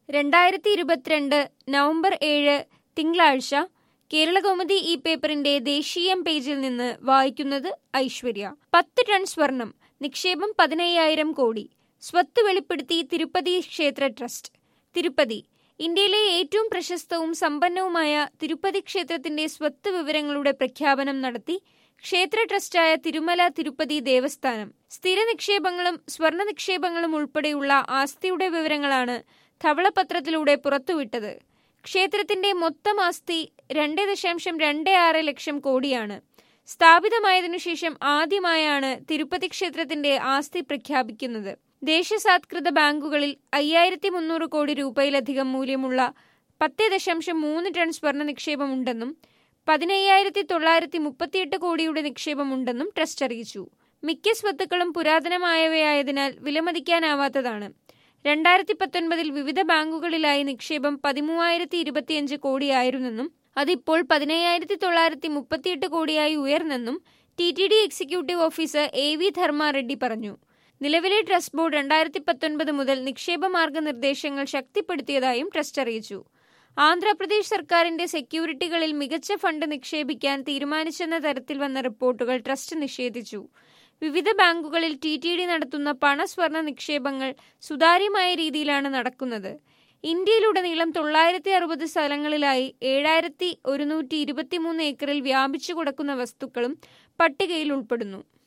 രണ്ടായിരത്തി ഇരുപത്തിരണ്ട് നവംബർ ഏഴ് തിങ്കളാഴ്ച കേരളകൗമുദി ഈ പേപ്പറിന്റെ ദേശീയം പേജിൽ നിന്ന് വായിക്കുന്നത് ഐശ്വര്യ പത്ത് ടൺ സ്വർണം നിക്ഷേപം പതിനയ്യായിരം കോടി സ്വത്ത് വെളിപ്പെടുത്തി തിരുപ്പതി ക്ഷേത്ര ട്രസ്റ്റ് തിരുപ്പതി ഇന്ത്യയിലെ ഏറ്റവും പ്രശസ്തവും സമ്പന്നവുമായ തിരുപ്പതി ക്ഷേത്രത്തിന്റെ സ്വത്ത് വിവരങ്ങളുടെ പ്രഖ്യാപനം നടത്തി ക്ഷേത്ര ട്രസ്റ്റായ തിരുമല തിരുപ്പതി ദേവസ്ഥാനം സ്ഥിര നിക്ഷേപങ്ങളും സ്വർണ്ണ നിക്ഷേപങ്ങളും ഉൾപ്പെടെയുള്ള ആസ്തിയുടെ വിവരങ്ങളാണ് ധവളപത്രത്തിലൂടെ പുറത്തുവിട്ടത് ക്ഷേത്രത്തിന്റെ മൊത്തം ആസ്തി രണ്ട് ദശാംശം രണ്ട് ആറ് ലക്ഷം കോടിയാണ് സ്ഥാപിതമായതിനു ശേഷം ആദ്യമായാണ് തിരുപ്പതി ക്ഷേത്രത്തിന്റെ ആസ്തി പ്രഖ്യാപിക്കുന്നത് ദേശസാത്കൃത ബാങ്കുകളിൽ അയ്യായിരത്തി മുന്നൂറ് കോടി രൂപയിലധികം മൂല്യമുള്ള പത്ത് ദശാംശം മൂന്ന് ടൺ സ്വർണ്ണ നിക്ഷേപമുണ്ടെന്നും പതിനയ്യായിരത്തി തൊള്ളായിരത്തി മുപ്പത്തിയെട്ട് കോടിയുടെ നിക്ഷേപമുണ്ടെന്നും ട്രസ്റ്റ് അറിയിച്ചു മിക്ക സ്വത്തുക്കളും പുരാതനമായവയായതിനാൽ വിലമതിക്കാനാവാത്തതാണ് രണ്ടായിരത്തി പത്തൊൻപതിൽ വിവിധ ബാങ്കുകളിലായി നിക്ഷേപം പതിമൂവായിരത്തി ഇരുപത്തിയഞ്ച് കോടിയായിരുന്നെന്നും അതിപ്പോൾ പതിനയ്യായിരത്തി തൊള്ളായിരത്തി മുപ്പത്തിയെട്ട് കോടിയായി ഉയർന്നെന്നും T T D executive officer A V Dharma Reddy പറഞ്ഞു നിലവിലെ ട്രസ്റ്റ് ബോർഡ് രണ്ടായിരത്തി പത്തൊൻപത് മുതൽ നിക്ഷേപ മാർഗനിർദ്ദേശങ്ങൾ ശക്തിപ്പെടുത്തിയതായും ട്രസ്റ്റ് അറിയിച്ചു ആന്ധ്രാപ്രദേശ് സർക്കാരിന്റെ സെക്യൂരിറ്റികളിൽ മികച്ച ഫണ്ട് നിക്ഷേപിക്കാൻ തീരുമാനിച്ചെന്ന തരത്തിൽ വന്ന റിപ്പോർട്ടുകൾ ട്രസ്റ്റ് നിഷേധിച്ചു വിവിധ ബാങ്കുകളിൽ ടി ടി ഡി നടത്തുന്ന പണസ്വർണ്ണ നിക്ഷേപങ്ങൾ സുതാര്യമായ രീതിയിലാണ് നടക്കുന്നത് ഇന്ത്യയിലുടനീളം തൊള്ളായിരത്തി അറുപത് സ്ഥലങ്ങളിലായി ഏഴായിരത്തി ഒരുന്നൂറ്റി ഇരുപത്തിമൂന്ന് ഏക്കറിൽ വ്യാപിച്ചു കിടക്കുന്ന വസ്തുക്കളും പട്ടികയിൽ ഉൾപ്പെടുന്നു